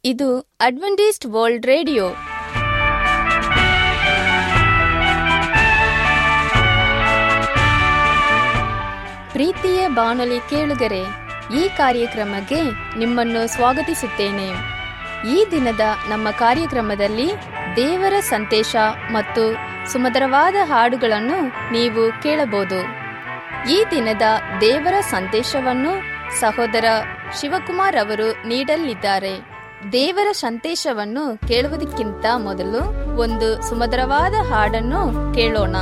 ಇದು Adventist world radio ಪ್ರೀತಿಯ ಬಾನುಲಿ ಕೇಳುಗರೆ ಈ ಕಾರ್ಯಕ್ರಮಕ್ಕೆ ನಿಮ್ಮನ್ನು ಸ್ವಾಗತಿಸುತ್ತೇನೆ ಈ ದಿನದ ನಮ್ಮ ಕಾರ್ಯಕ್ರಮದಲ್ಲಿ ದೇವರ ಸಂದೇಶ ಮತ್ತು ಸುಮಧುರವಾದ ಹಾಡುಗಳನ್ನು ನೀವು ಕೇಳಬಹುದು ಈ ದಿನದ ದೇವರ ಸಂದೇಶವನ್ನು ಸಹೋದರ ಶಿವಕುಮಾರ್ ಅವರು ನೀಡಲಿದ್ದಾರೆ ದೇವರ ಸಂದೇಶವನ್ನು ಕೇಳುವುದಕ್ಕಿಂತ ಮೊದಲು ಒಂದು ಸುಮಧುರವಾದ ಹಾಡನ್ನು ಕೇಳೋಣ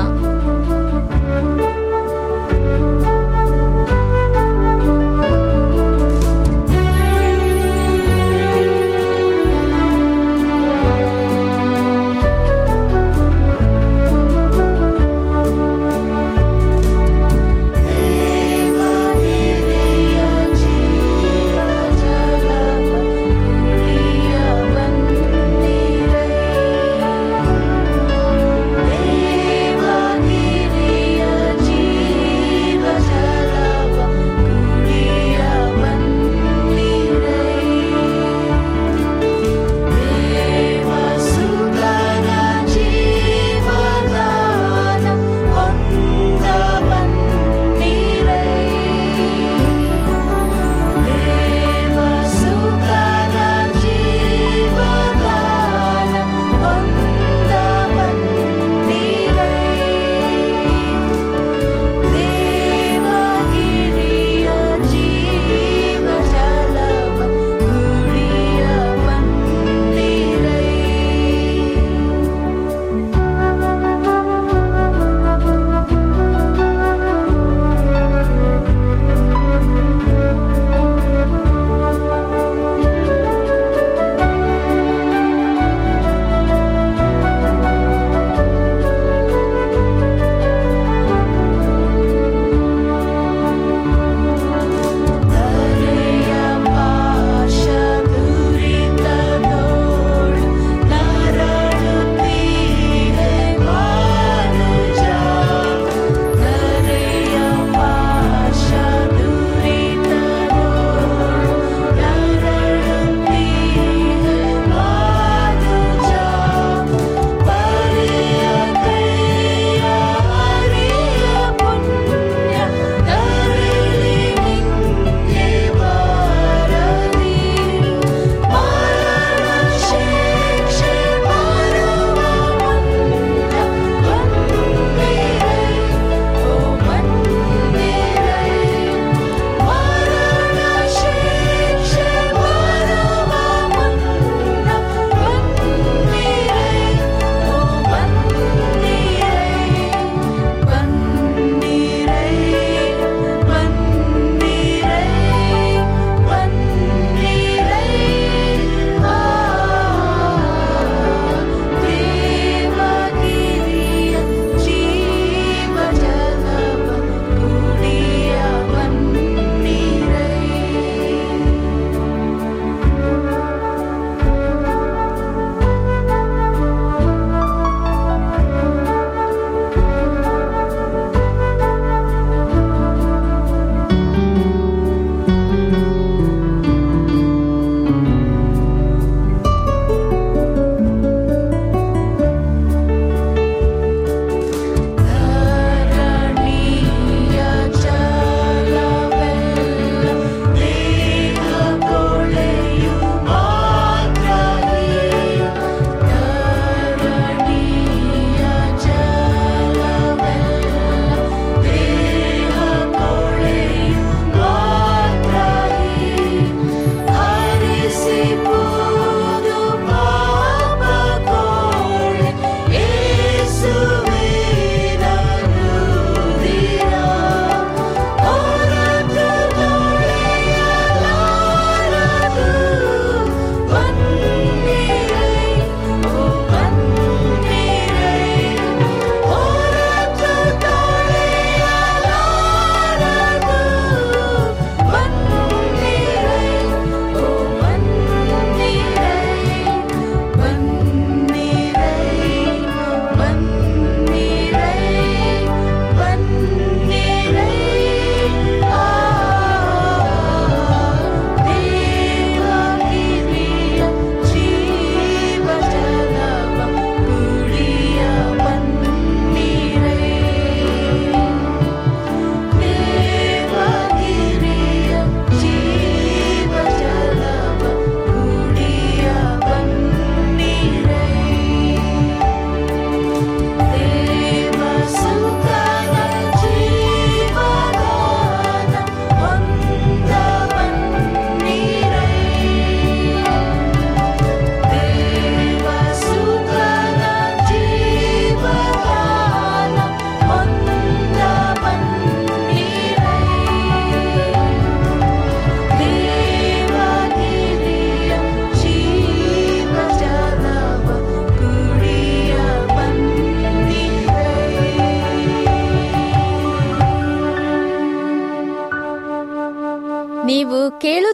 ದೇವ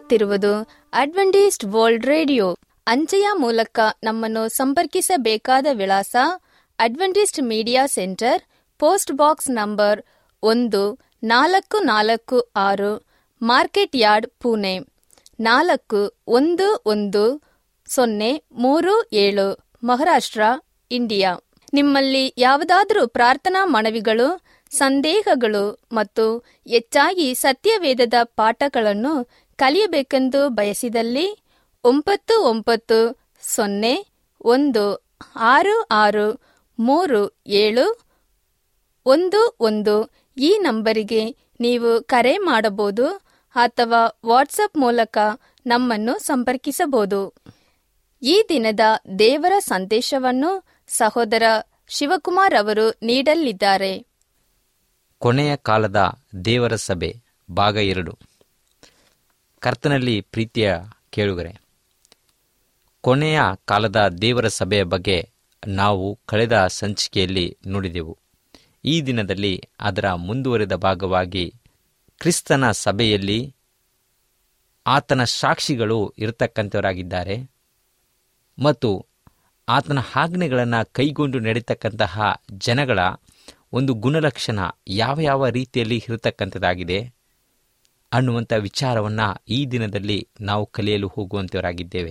ಕೇಳುತ್ತಿರುವುದು ಅಡ್ವೆಂಟಿಸ್ಟ್ ವರ್ಲ್ಡ್ ರೇಡಿಯೋ ಅಂಚೆಯ ಮೂಲಕ ನಮ್ಮನ್ನು ಸಂಪರ್ಕಿಸಬೇಕಾದ ವಿಳಾಸ Adventist media centre post box number ಒಂದು ನಾಲ್ಕು ನಾಲ್ಕು ಆರು ಮಾರ್ಕೆಟ್ ಯಾರ್ಡ್ ಪುಣೆ ನಾಲ್ಕು ಒಂದು ಒಂದು ಸೊನ್ನೆ ಮೂರು ಏಳು ಮಹಾರಾಷ್ಟ್ರ ಇಂಡಿಯಾ ನಿಮ್ಮಲ್ಲಿ ಯಾವುದಾದರೂ ಪ್ರಾರ್ಥನಾ ಮನವಿಗಳು ಸಂದೇಹಗಳು ಮತ್ತು ಹೆಚ್ಚಾಗಿ ಸತ್ಯವೇದದ ಪಾಠಗಳನ್ನು ಕಲಿಯಬೇಕೆಂದು ಬಯಸಿದಲ್ಲಿ ಒಂಬತ್ತು ಒಂಬತ್ತು ಸೊನ್ನೆ ಒಂದು ಆರು ಆರು ಮೂರು ಏಳು ಒಂದು ಒಂದು ಈ ನಂಬರಿಗೆ ನೀವು ಕರೆ ಮಾಡಬಹುದು ಅಥವಾ ವಾಟ್ಸಪ್ ಮೂಲಕ ನಮ್ಮನ್ನು ಸಂಪರ್ಕಿಸಬಹುದು ಈ ದಿನದ ದೇವರ ಸಂದೇಶವನ್ನು ಸಹೋದರ ಶಿವಕುಮಾರ್ ಅವರು ನೀಡಲಿದ್ದಾರೆ ಕೊನೆಯ ಕಾಲದ ದೇವರ ಸಭೆ ಭಾಗ ಎರಡು ಕರ್ತನಲ್ಲಿ ಪ್ರೀತಿಯ ಕೇಳುಗರೆ ಕೊನೆಯ ಕಾಲದ ದೇವರ ಸಭೆಯ ಬಗ್ಗೆ ನಾವು ಕಳೆದ ಸಂಚಿಕೆಯಲ್ಲಿ ನೋಡಿದೆವು ಈ ದಿನದಲ್ಲಿ ಅದರ ಮುಂದುವರೆದ ಭಾಗವಾಗಿ ಕ್ರಿಸ್ತನ ಸಭೆಯಲ್ಲಿ ಆತನ ಸಾಕ್ಷಿಗಳು ಇರತಕ್ಕಂಥವರಾಗಿದ್ದಾರೆ ಮತ್ತು ಆತನ ಆಜ್ಞೆಗಳನ್ನು ಕೈಗೊಂಡು ನಡೀತಕ್ಕಂತಹ ಜನಗಳ ಒಂದು ಗುಣಲಕ್ಷಣ ಯಾವ ಯಾವ ರೀತಿಯಲ್ಲಿ ಇರತಕ್ಕಂಥದ್ದಾಗಿದೆ ಅನ್ನುವಂಥ ವಿಚಾರವನ್ನು ಈ ದಿನದಲ್ಲಿ ನಾವು ಕಲಿಯಲು ಹೋಗುವಂಥವರಾಗಿದ್ದೇವೆ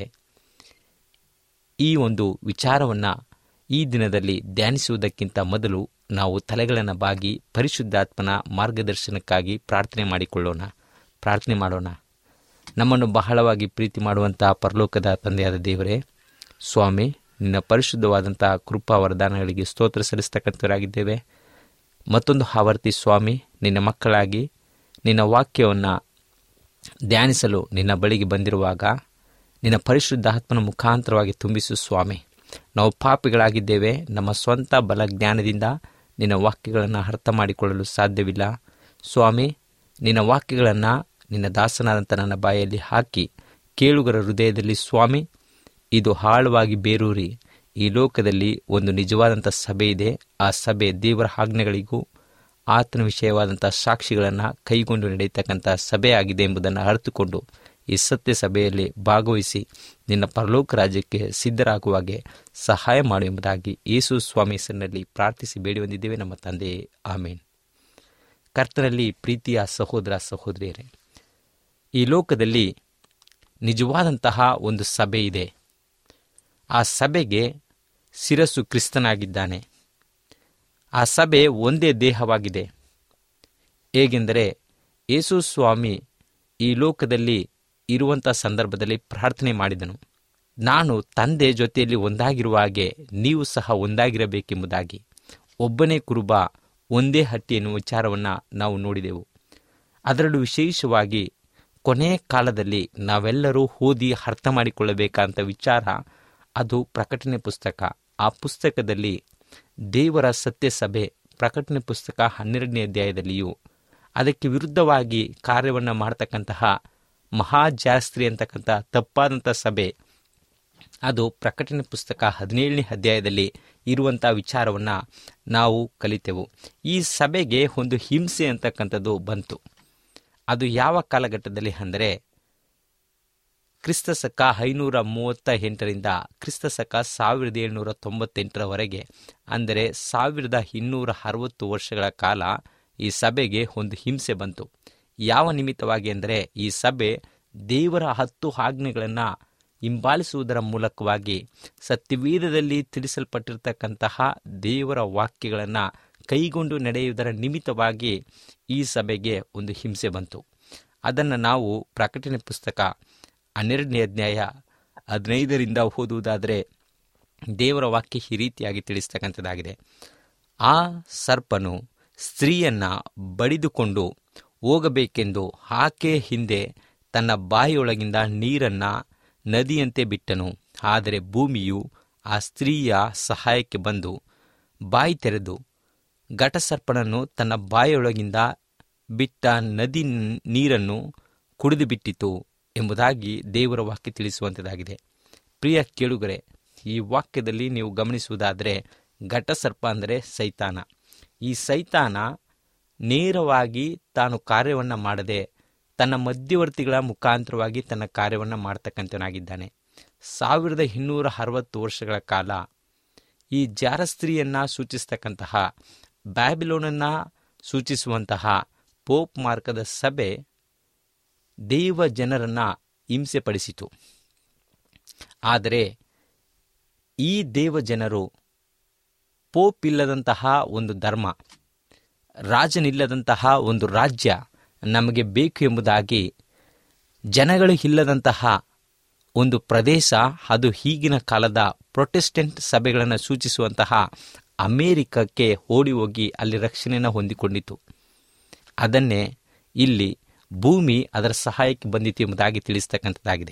ಈ ಒಂದು ವಿಚಾರವನ್ನು ಈ ದಿನದಲ್ಲಿ ಧ್ಯಾನಿಸುವುದಕ್ಕಿಂತ ಮೊದಲು ನಾವು ತಲೆಗಳನ್ನು ಬಾಗಿ ಪರಿಶುದ್ಧಾತ್ಮನ ಮಾರ್ಗದರ್ಶನಕ್ಕಾಗಿ ಪ್ರಾರ್ಥನೆ ಮಾಡಿಕೊಳ್ಳೋಣ ಪ್ರಾರ್ಥನೆ ಮಾಡೋಣ ನಮ್ಮನ್ನು ಬಹಳವಾಗಿ ಪ್ರೀತಿ ಮಾಡುವಂತಹ ಪರಲೋಕದ ತಂದೆಯಾದ ದೇವರೇ ಸ್ವಾಮಿ ನಿನ್ನ ಪರಿಶುದ್ಧವಾದಂಥ ಕೃಪಾ ವರದಾನಗಳಿಗೆ ಸ್ತೋತ್ರ ಸಲ್ಲಿಸ್ತಕ್ಕಂಥವರಾಗಿದ್ದೇವೆ ಮತ್ತೊಂದು ಆವರ್ತಿ ಸ್ವಾಮಿ ನಿನ್ನ ಮಕ್ಕಳಾಗಿ ನಿನ್ನ ವಾಕ್ಯವನ್ನು ಧ್ಯಾನಿಸಲು ನಿನ್ನ ಬಳಿಗೆ ಬಂದಿರುವಾಗ ನಿನ್ನ ಪರಿಶುದ್ಧಾತ್ಮನ ಮುಖಾಂತರವಾಗಿ ತುಂಬಿಸು ಸ್ವಾಮಿ ನಾವು ಪಾಪಿಗಳಾಗಿದ್ದೇವೆ ನಮ್ಮ ಸ್ವಂತ ಬಲ ಜ್ಞಾನದಿಂದ ನಿನ್ನ ವಾಕ್ಯಗಳನ್ನು ಅರ್ಥ ಮಾಡಿಕೊಳ್ಳಲು ಸಾಧ್ಯವಿಲ್ಲ ಸ್ವಾಮಿ ನಿನ್ನ ವಾಕ್ಯಗಳನ್ನು ನಿನ್ನ ದಾಸನಾದಂಥ ನನ್ನ ಬಾಯಲ್ಲಿ ಹಾಕಿ ಕೇಳುಗರ ಹೃದಯದಲ್ಲಿ ಸ್ವಾಮಿ ಇದು ಆಳವಾಗಿ ಬೇರೂರಿ ಈ ಲೋಕದಲ್ಲಿ ಒಂದು ನಿಜವಾದಂಥ ಸಭೆ ಇದೆ ಆ ಸಭೆ ದೇವರ ಆಜ್ಞೆಗಳಿಗೂ ಆತನ ವಿಷಯವಾದಂಥ ಸಾಕ್ಷಿಗಳನ್ನು ಕೈಗೊಂಡು ನಡೆಯತಕ್ಕಂಥ ಸಭೆ ಆಗಿದೆ ಎಂಬುದನ್ನು ಅರಿತುಕೊಂಡು ಈ ಸತ್ಯ ಸಭೆಯಲ್ಲಿ ಭಾಗವಹಿಸಿ ನಿನ್ನ ಪರಲೋಕ ರಾಜ್ಯಕ್ಕೆ ಸಿದ್ಧರಾಗುವಾಗೆ ಸಹಾಯ ಮಾಡು ಎಂಬುದಾಗಿ ಯೇಸು ಸ್ವಾಮಿ ಹೆಸರಿನಲ್ಲಿ ಪ್ರಾರ್ಥಿಸಿ ಬೇಡಿ ಬಂದಿದ್ದೇವೆ ನಮ್ಮ ತಂದೆಯೇ ಆಮೇನ್ ಕರ್ತನಲ್ಲಿ ಪ್ರೀತಿಯ ಸಹೋದರ ಸಹೋದರಿಯರೇ ಈ ಲೋಕದಲ್ಲಿ ನಿಜವಾದಂತಹ ಒಂದು ಸಭೆ ಇದೆ ಆ ಸಭೆಗೆ ಶಿರಸ್ಸು ಕ್ರಿಸ್ತನಾಗಿದ್ದಾನೆ ಆ ಸಭೆ ಒಂದೇ ದೇಹವಾಗಿದೆ ಹೇಗೆಂದರೆ ಯೇಸು ಸ್ವಾಮಿ ಈ ಲೋಕದಲ್ಲಿ ಇರುವಂಥ ಸಂದರ್ಭದಲ್ಲಿ ಪ್ರಾರ್ಥನೆ ಮಾಡಿದನು ನಾನು ತಂದೆ ಜೊತೆಯಲ್ಲಿ ಒಂದಾಗಿರುವ ಹಾಗೆ ನೀವು ಸಹ ಒಂದಾಗಿರಬೇಕೆಂಬುದಾಗಿ ಒಬ್ಬನೇ ಕುರುಬ ಒಂದೇ ಹಟ್ಟಿ ಎನ್ನುವ ವಿಚಾರವನ್ನು ನಾವು ನೋಡಿದೆವು ಅದರಲ್ಲೂ ವಿಶೇಷವಾಗಿ ಕೊನೆಯ ಕಾಲದಲ್ಲಿ ನಾವೆಲ್ಲರೂ ಓದಿ ಅರ್ಥ ಮಾಡಿಕೊಳ್ಳಬೇಕಂತ ವಿಚಾರ ಅದು ಪ್ರಕಟಣೆ ಪುಸ್ತಕ ಆ ಪುಸ್ತಕದಲ್ಲಿ ದೇವರ ಸತ್ಯ ಸಭೆ ಪ್ರಕಟಣೆ ಪುಸ್ತಕ ಹನ್ನೆರಡನೇ ಅಧ್ಯಾಯದಲ್ಲಿಯೂ ಅದಕ್ಕೆ ವಿರುದ್ಧವಾಗಿ ಕಾರ್ಯವನ್ನು ಮಾಡ್ತಕ್ಕಂತಹ ಮಹಾಜಾಸ್ತ್ರಿ ಅಂತಕ್ಕಂಥ ತಪ್ಪಾದಂಥ ಸಭೆ ಅದು ಪ್ರಕಟಣೆ ಪುಸ್ತಕ ಹದಿನೇಳನೇ ಅಧ್ಯಾಯದಲ್ಲಿ ಇರುವಂಥ ವಿಚಾರವನ್ನು ನಾವು ಕಲಿತೆವು ಈ ಸಭೆಗೆ ಒಂದು ಹಿಂಸೆ ಅಂತಕ್ಕಂಥದ್ದು ಬಂತು ಅದು ಯಾವ ಕಾಲಘಟ್ಟದಲ್ಲಿ ಅಂದರೆ ಕ್ರಿಸ್ತ ಶಕ ಐನೂರ ಮೂವತ್ತ ಎಂಟರಿಂದ ಕ್ರಿಸ್ತ ಶಕ ಸಾವಿರದ ಏಳ್ನೂರ ತೊಂಬತ್ತೆಂಟರವರೆಗೆ ಅಂದರೆ ಸಾವಿರದ ಇನ್ನೂರ ಅರವತ್ತು ವರ್ಷಗಳ ಕಾಲ ಈ ಸಭೆಗೆ ಒಂದು ಹಿಂಸೆ ಬಂತು ಯಾವ ನಿಮಿತ್ತವಾಗಿ ಅಂದರೆ ಈ ಸಭೆ ದೇವರ ಹತ್ತು ಆಜ್ಞೆಗಳನ್ನು ಹಿಂಬಾಲಿಸುವುದರ ಮೂಲಕವಾಗಿ ಸತ್ಯವೇದದಲ್ಲಿ ತಿಳಿಸಲ್ಪಟ್ಟಿರ್ತಕ್ಕಂತಹ ದೇವರ ವಾಕ್ಯಗಳನ್ನು ಕೈಗೊಂಡು ನಡೆಯುವುದರ ನಿಮಿತ್ತವಾಗಿ ಈ ಸಭೆಗೆ ಒಂದು ಹಿಂಸೆ ಬಂತು ಅದನ್ನು ನಾವು ಪ್ರಕಟಣೆ ಪುಸ್ತಕ ಹನ್ನೆರಡನೇ ಅಧ್ಯಾಯ ಹದಿನೈದರಿಂದ ಓದುವುದಾದರೆ ದೇವರ ವಾಕ್ಯ ಈ ರೀತಿಯಾಗಿ ತಿಳಿಸ್ತಕ್ಕಂಥದ್ದಾಗಿದೆ ಆ ಸರ್ಪನು ಸ್ತ್ರೀಯನ್ನ ಬಡಿದುಕೊಂಡು ಹೋಗಬೇಕೆಂದು ಆಕೆ ಹಿಂದೆ ತನ್ನ ಬಾಯಿಯೊಳಗಿಂದ ನೀರನ್ನ ನದಿಯಂತೆ ಬಿಟ್ಟನು ಆದರೆ ಭೂಮಿಯು ಆ ಸ್ತ್ರೀಯ ಸಹಾಯಕ್ಕೆ ಬಂದು ಬಾಯಿ ತೆರೆದು ಘಟಸರ್ಪನನ್ನು ತನ್ನ ಬಾಯಿಯೊಳಗಿಂದ ಬಿಟ್ಟ ನದಿ ನೀರನ್ನು ಕುಡಿದು ಬಿಟ್ಟಿತು ಎಂಬುದಾಗಿ ದೇವರ ವಾಕ್ಯ ತಿಳಿಸುವಂಥದ್ದಾಗಿದೆ ಪ್ರಿಯ ಕೇಳುಗರೆ ಈ ವಾಕ್ಯದಲ್ಲಿ ನೀವು ಗಮನಿಸುವುದಾದರೆ ಘಟಸರ್ಪ ಅಂದರೆ ಸೈತಾನ ಈ ಸೈತಾನ ನೇರವಾಗಿ ತಾನು ಕಾರ್ಯವನ್ನು ಮಾಡದೆ ತನ್ನ ಮಧ್ಯವರ್ತಿಗಳ ಮುಖಾಂತರವಾಗಿ ತನ್ನ ಕಾರ್ಯವನ್ನು ಮಾಡ್ತಕ್ಕಂಥವನಾಗಿದ್ದಾನೆ ಸಾವಿರದ ಇನ್ನೂರ ಅರವತ್ತು ವರ್ಷಗಳ ಕಾಲ ಈ ಜಾರಸ್ತ್ರೀಯನ್ನು ಸೂಚಿಸ್ತಕ್ಕಂತಹ ಬ್ಯಾಬಿಲೋನನ್ನು ಸೂಚಿಸುವಂತಹ ಪೋಪ್ ಮಾರ್ಗದ ಸಭೆ ದೈವ ಜನರನ್ನು ಹಿಂಸೆಪಡಿಸಿತು ಆದರೆ ಈ ದೇವ ಜನರು ಪೋಪ್ ಇಲ್ಲದಂತಹ ಒಂದು ಧರ್ಮ ರಾಜನಿಲ್ಲದಂತಹ ಒಂದು ರಾಜ್ಯ ನಮಗೆ ಬೇಕು ಎಂಬುದಾಗಿ ಜನಗಳು ಇಲ್ಲದಂತಹ ಒಂದು ಪ್ರದೇಶ ಅದು ಈಗಿನ ಕಾಲದ ಪ್ರೊಟೆಸ್ಟೆಂಟ್ ಸಭೆಗಳನ್ನು ಸೂಚಿಸುವಂತಹ ಅಮೇರಿಕಕ್ಕೆ ಓಡಿ ಹೋಗಿ ಅಲ್ಲಿ ರಕ್ಷಣೆಯನ್ನು ಹೊಂದಿಕೊಂಡಿತು ಅದನ್ನೇ ಇಲ್ಲಿ ಭೂಮಿ ಅದರ ಸಹಾಯಕ್ಕೆ ಬಂದಿತು ಎಂಬುದಾಗಿ ತಿಳಿಸ್ತಕ್ಕಂಥದ್ದಾಗಿದೆ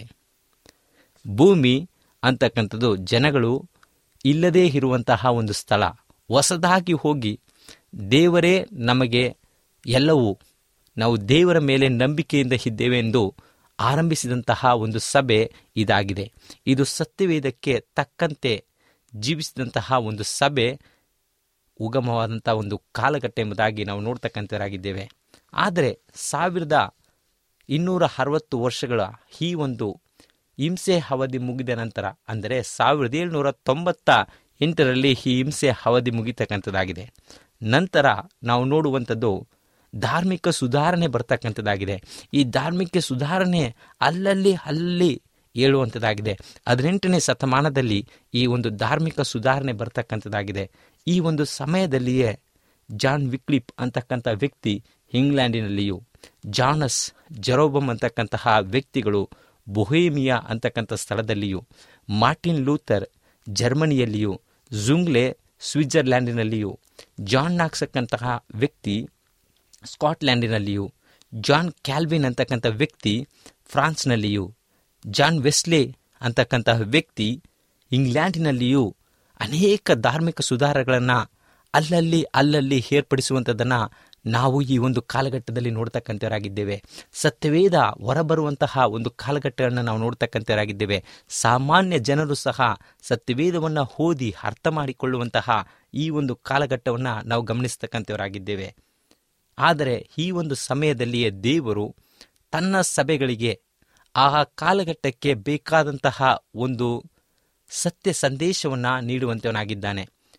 ಭೂಮಿ ಅಂತಕ್ಕಂಥದ್ದು ಜನಗಳು ಇಲ್ಲದೇ ಇರುವಂತಹ ಒಂದು ಸ್ಥಳ ಹೊಸದಾಗಿ ಹೋಗಿ ದೇವರೇ ನಮಗೆ ಎಲ್ಲವೂ ನಾವು ದೇವರ ಮೇಲೆ ನಂಬಿಕೆಯಿಂದ ಇದ್ದೇವೆ ಎಂದು ಆರಂಭಿಸಿದಂತಹ ಒಂದು ಸಭೆ ಇದಾಗಿದೆ ಇದು ಸತ್ಯವೇದಕ್ಕೆ ತಕ್ಕಂತೆ ಜೀವಿಸಿದಂತಹ ಒಂದು ಸಭೆ ಉಗಮವಾದಂಥ ಒಂದು ಕಾಲಘಟ್ಟ ಎಂಬುದಾಗಿ ನಾವು ನೋಡ್ತಕ್ಕಂಥವರಾಗಿದ್ದೇವೆ ಆದರೆ ಸಾವಿರದ ಇನ್ನೂರ ಅರವತ್ತು ವರ್ಷಗಳ ಈ ಒಂದು ಹಿಂಸೆ ಅವಧಿ ಮುಗಿದ ನಂತರ ಅಂದರೆ ಸಾವಿರದ ಏಳುನೂರ ತೊಂಬತ್ತ ಎಂಟರಲ್ಲಿ ಈ ಹಿಂಸೆ ಅವಧಿ ಮುಗಿತಕ್ಕಂಥದ್ದಾಗಿದೆ ನಂತರ ನಾವು ನೋಡುವಂಥದ್ದು ಧಾರ್ಮಿಕ ಸುಧಾರಣೆ ಬರ್ತಕ್ಕಂಥದ್ದಾಗಿದೆ ಈ ಧಾರ್ಮಿಕ ಸುಧಾರಣೆ ಅಲ್ಲಲ್ಲಿ ಅಲ್ಲಿ ಹೇಳುವಂಥದ್ದಾಗಿದೆ ಹದಿನೆಂಟನೇ ಶತಮಾನದಲ್ಲಿ ಈ ಒಂದು ಧಾರ್ಮಿಕ ಸುಧಾರಣೆ ಬರ್ತಕ್ಕಂಥದ್ದಾಗಿದೆ ಈ ಒಂದು ಸಮಯದಲ್ಲಿಯೇ ಜಾನ್ ವಿಕ್ಲಿಪ್ ಅಂತಕ್ಕಂಥ ವ್ಯಕ್ತಿ ಇಂಗ್ಲೆಂಡಿನಲ್ಲಿಯೂ ಜಾನಸ್ ಜರೋಬಮ್ ಅಂತಕ್ಕಂತಹ ವ್ಯಕ್ತಿಗಳು ಬೊಹೇಮಿಯಾ ಅಂತಕ್ಕಂಥ ಸ್ಥಳದಲ್ಲಿಯೂ ಮಾರ್ಟಿನ್ ಲೂಥರ್ ಜರ್ಮನಿಯಲ್ಲಿಯೂ ಜುಂಗ್ಲೆ ಸ್ವಿಟ್ಜರ್ಲ್ಯಾಂಡಿನಲ್ಲಿಯೂ ಜಾನ್ ನಾಕ್ಸಕ್ಕಂತಹ ವ್ಯಕ್ತಿ ಸ್ಕಾಟ್ಲ್ಯಾಂಡಿನಲ್ಲಿಯೂ ಜಾನ್ ಕ್ಯಾಲ್ವಿನ್ ಅಂತಕ್ಕಂಥ ವ್ಯಕ್ತಿ ಫ್ರಾನ್ಸ್ನಲ್ಲಿಯೂ ಜಾನ್ ವೆಸ್ಲೆ ಅಂತಕ್ಕಂತಹ ವ್ಯಕ್ತಿ ಇಂಗ್ಲೆಂಡಿನಲ್ಲಿಯೂ ಅನೇಕ ಧಾರ್ಮಿಕ ಸುಧಾರಗಳನ್ನು ಅಲ್ಲಲ್ಲಿ ಅಲ್ಲಲ್ಲಿ ಏರ್ಪಡಿಸುವಂಥದ್ದನ್ನು ನಾವು ಈ ಒಂದು ಕಾಲಘಟ್ಟದಲ್ಲಿ ನೋಡ್ತಕ್ಕಂಥವರಾಗಿದ್ದೇವೆ ಸತ್ಯವೇದ ಹೊರಬರುವಂತಹ ಒಂದು ಕಾಲಘಟ್ಟವನ್ನು ನಾವು ನೋಡ್ತಕ್ಕಂಥವರಾಗಿದ್ದೇವೆ ಸಾಮಾನ್ಯ ಜನರು ಸಹ ಸತ್ಯವೇದವನ್ನು ಓದಿ ಅರ್ಥ ಮಾಡಿಕೊಳ್ಳುವಂತಹ ಈ ಒಂದು ಕಾಲಘಟ್ಟವನ್ನು ನಾವು ಗಮನಿಸ್ತಕ್ಕಂಥವರಾಗಿದ್ದೇವೆ ಆದರೆ ಈ ಒಂದು ಸಮಯದಲ್ಲಿಯೇ ದೇವರು ತನ್ನ ಸಭೆಗಳಿಗೆ ಆ ಕಾಲಘಟ್ಟಕ್ಕೆ ಬೇಕಾದಂತಹ ಒಂದು ಸತ್ಯ ಸಂದೇಶವನ್ನು ನೀಡುವಂತವನಾಗಿದ್ದಾನೆ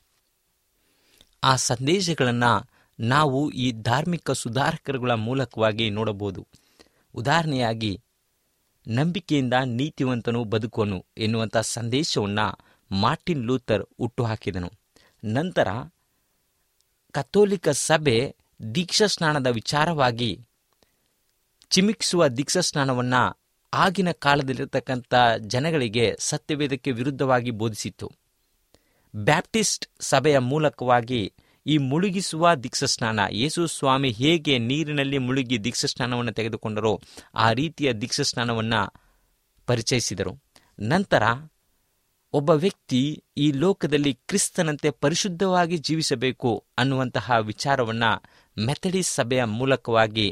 ಆ ಸಂದೇಶಗಳನ್ನು ನಾವು ಈ ಧಾರ್ಮಿಕ ಸುಧಾರಕರುಗಳ ಮೂಲಕವಾಗಿ ನೋಡಬಹುದು ಉದಾಹರಣೆಯಾಗಿ ನಂಬಿಕೆಯಿಂದ ನೀತಿವಂತನು ಬದುಕುವನು ಎನ್ನುವಂಥ ಸಂದೇಶವನ್ನು ಮಾರ್ಟಿನ್ ಲೂಥರ್ ಹುಟ್ಟುಹಾಕಿದನು ನಂತರ ಕಥೋಲಿಕ ಸಭೆ ದೀಕ್ಷಾ ಸ್ನಾನದ ವಿಚಾರವಾಗಿ ಚಿಮಿಕ್ಸುವ ದೀಕ್ಷಾ ಸ್ನಾನವನ್ನು ಆಗಿನ ಕಾಲದಲ್ಲಿರತಕ್ಕಂಥ ಜನಗಳಿಗೆ ಸತ್ಯವೇದಕ್ಕೆ ವಿರುದ್ಧವಾಗಿ ಬೋಧಿಸಿತ್ತು ಬ್ಯಾಪ್ಟಿಸ್ಟ್ ಸಭೆಯ ಮೂಲಕವಾಗಿ ಈ ಮುಳುಗಿಸುವ ದೀಕ್ಷಾಸ್ನಾನ ಯೇಸು ಸ್ವಾಮಿ ಹೇಗೆ ನೀರಿನಲ್ಲಿ ಮುಳುಗಿ ದೀಕ್ಷಾಸ್ನಾನವನ್ನು ತೆಗೆದುಕೊಂಡರೋ ಆ ರೀತಿಯ ದೀಕ್ಷಾಸ್ನಾನವನ್ನು ಪರಿಚಯಿಸಿದರು ನಂತರ ಒಬ್ಬ ವ್ಯಕ್ತಿ ಈ ಲೋಕದಲ್ಲಿ ಕ್ರಿಸ್ತನಂತೆ ಪರಿಶುದ್ಧವಾಗಿ ಜೀವಿಸಬೇಕು ಅನ್ನುವಂತಹ ವಿಚಾರವನ್ನು ಮೆಥಡಿಸ್ ಸಭೆಯ ಮೂಲಕವಾಗಿ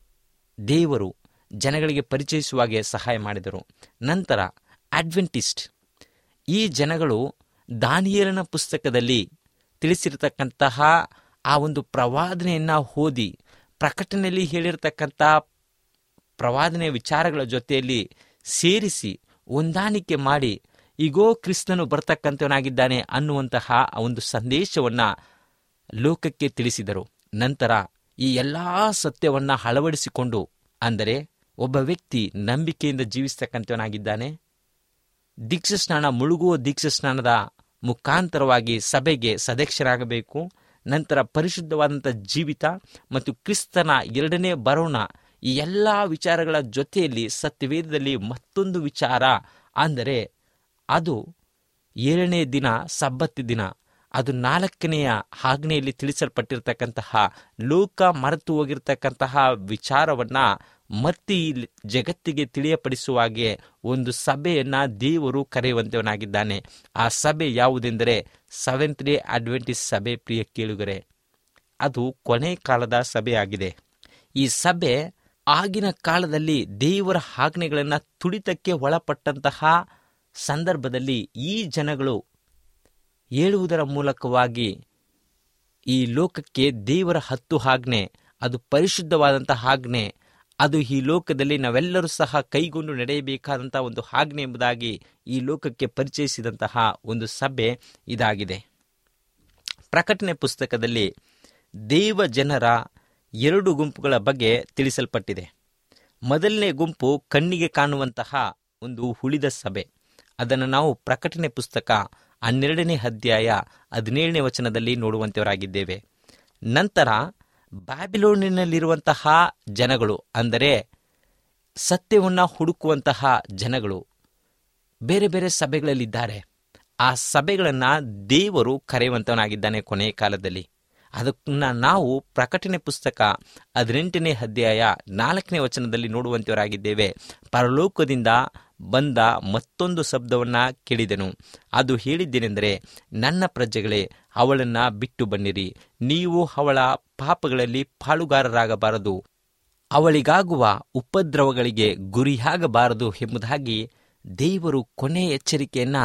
ದೇವರು ಜನಗಳಿಗೆ ಪರಿಚಯಿಸುವಾಗೆ ಸಹಾಯ ಮಾಡಿದರು ನಂತರ ಅಡ್ವೆಂಟಿಸ್ಟ್ ಈ ಜನಗಳು ದಾನಿಯಲನ ಪುಸ್ತಕದಲ್ಲಿ ತಿಳಿಸಿರತಕ್ಕಂತಹ ಆ ಒಂದು ಪ್ರವಾದನೆಯನ್ನು ಓದಿ ಪ್ರಕಟಣೆಯಲ್ಲಿ ಹೇಳಿರತಕ್ಕಂಥ ಪ್ರವಾದನೆಯ ವಿಚಾರಗಳ ಜೊತೆಯಲ್ಲಿ ಸೇರಿಸಿ ಹೊಂದಾಣಿಕೆ ಮಾಡಿ ಈಗೋ ಕ್ರಿಸ್ತನು ಬರ್ತಕ್ಕಂಥವನಾಗಿದ್ದಾನೆ ಅನ್ನುವಂತಹ ಒಂದು ಸಂದೇಶವನ್ನು ಲೋಕಕ್ಕೆ ತಿಳಿಸಿದರು ನಂತರ ಈ ಎಲ್ಲ ಸತ್ಯವನ್ನು ಅಳವಡಿಸಿಕೊಂಡು ಅಂದರೆ ಒಬ್ಬ ವ್ಯಕ್ತಿ ನಂಬಿಕೆಯಿಂದ ಜೀವಿಸ್ತಕ್ಕಂಥವನಾಗಿದ್ದಾನೆ ದೀಕ್ಷಾಸ್ನಾನ ಮುಳುಗುವ ದೀಕ್ಷಾಸ್ನಾನದ ಮುಖಾಂತರವಾಗಿ ಸಭೆಗೆ ಸದಸ್ಯರಾಗಬೇಕು ನಂತರ ಪರಿಶುದ್ಧವಾದಂಥ ಜೀವಿತ ಮತ್ತು ಕ್ರಿಸ್ತನ ಎರಡನೇ ಬರೋಣ ಈ ಎಲ್ಲ ವಿಚಾರಗಳ ಜೊತೆಯಲ್ಲಿ ಸತ್ಯವೇದದಲ್ಲಿ ಮತ್ತೊಂದು ವಿಚಾರ ಅಂದರೆ ಅದು ಏಳನೇ ದಿನ ಸಬ್ಬತ್ತು ದಿನ ಅದು ನಾಲ್ಕನೆಯ ಆಜ್ಞೆಯಲ್ಲಿ ತಿಳಿಸಲ್ಪಟ್ಟಿರ್ತಕ್ಕಂತಹ ಲೋಕ ಮರೆತು ಹೋಗಿರ್ತಕ್ಕಂತಹ ವಿಚಾರವನ್ನ ಮತ್ತೆ ಈ ಜಗತ್ತಿಗೆ ತಿಳಿಯಪಡಿಸುವಾಗೆ ಒಂದು ಸಭೆಯನ್ನ ದೇವರು ಕರೆಯುವಂತವನಾಗಿದ್ದಾನೆ ಆ ಸಭೆ ಯಾವುದೆಂದರೆ ಸೆವೆಂತ್ ಡೇ ಅಡ್ವೆಂಟಿಸ್ ಸಭೆ ಪ್ರಿಯ ಕೇಳುಗರೆ ಅದು ಕೊನೆ ಕಾಲದ ಸಭೆಯಾಗಿದೆ ಈ ಸಭೆ ಆಗಿನ ಕಾಲದಲ್ಲಿ ದೇವರ ಆಜ್ಞೆಗಳನ್ನು ತುಡಿತಕ್ಕೆ ಒಳಪಟ್ಟಂತಹ ಸಂದರ್ಭದಲ್ಲಿ ಈ ಜನಗಳು ಹೇಳುವುದರ ಮೂಲಕವಾಗಿ ಈ ಲೋಕಕ್ಕೆ ದೇವರ ಹತ್ತು ಆಜ್ಞೆ ಅದು ಪರಿಶುದ್ಧವಾದಂತಹ ಆಜ್ಞೆ ಅದು ಈ ಲೋಕದಲ್ಲಿ ನಾವೆಲ್ಲರೂ ಸಹ ಕೈಗೊಂಡು ನಡೆಯಬೇಕಾದಂತಹ ಒಂದು ಆಜ್ಞೆ ಎಂಬುದಾಗಿ ಈ ಲೋಕಕ್ಕೆ ಪರಿಚಯಿಸಿದಂತಹ ಒಂದು ಸಭೆ ಇದಾಗಿದೆ ಪ್ರಕಟಣೆ ಪುಸ್ತಕದಲ್ಲಿ ದೇವ ಜನರ ಎರಡು ಗುಂಪುಗಳ ಬಗ್ಗೆ ತಿಳಿಸಲ್ಪಟ್ಟಿದೆ ಮೊದಲನೇ ಗುಂಪು ಕಣ್ಣಿಗೆ ಕಾಣುವಂತಹ ಒಂದು ಉಳಿದ ಸಭೆ ಅದನ್ನು ನಾವು ಪ್ರಕಟಣೆ ಪುಸ್ತಕ ಹನ್ನೆರಡನೇ ಅಧ್ಯಾಯ ಹದಿನೇಳನೇ ವಚನದಲ್ಲಿ ನೋಡುವಂತವರಾಗಿದ್ದೇವೆ ನಂತರ ಬ್ಯಾಬಿಲೋನಿನಲ್ಲಿರುವಂತಹ ಜನಗಳು ಅಂದರೆ ಸತ್ಯವನ್ನು ಹುಡುಕುವಂತಹ ಜನಗಳು ಬೇರೆ ಬೇರೆ ಸಭೆಗಳಲ್ಲಿದ್ದಾರೆ ಆ ಸಭೆಗಳನ್ನು ದೇವರು ಕರೆಯುವಂತವನಾಗಿದ್ದಾನೆ ಕೊನೆಯ ಕಾಲದಲ್ಲಿ ಅದನ್ನ ನಾವು ಪ್ರಕಟಣೆ ಪುಸ್ತಕ ಹದಿನೆಂಟನೇ ಅಧ್ಯಾಯ ನಾಲ್ಕನೇ ವಚನದಲ್ಲಿ ನೋಡುವಂತವರಾಗಿದ್ದೇವೆ ಪರಲೋಕದಿಂದ ಬಂದ ಮತ್ತೊಂದು ಶಬ್ದವನ್ನ ಕೇಳಿದೆನು ಅದು ಹೇಳಿದ್ದೇನೆಂದರೆ ನನ್ನ ಪ್ರಜೆಗಳೇ ಅವಳನ್ನ ಬಿಟ್ಟು ಬನ್ನಿರಿ ನೀವು ಅವಳ ಪಾಪಗಳಲ್ಲಿ ಪಾಲುಗಾರರಾಗಬಾರದು ಅವಳಿಗಾಗುವ ಉಪದ್ರವಗಳಿಗೆ ಗುರಿಯಾಗಬಾರದು ಎಂಬುದಾಗಿ ದೇವರು ಕೊನೆಯ ಎಚ್ಚರಿಕೆಯನ್ನ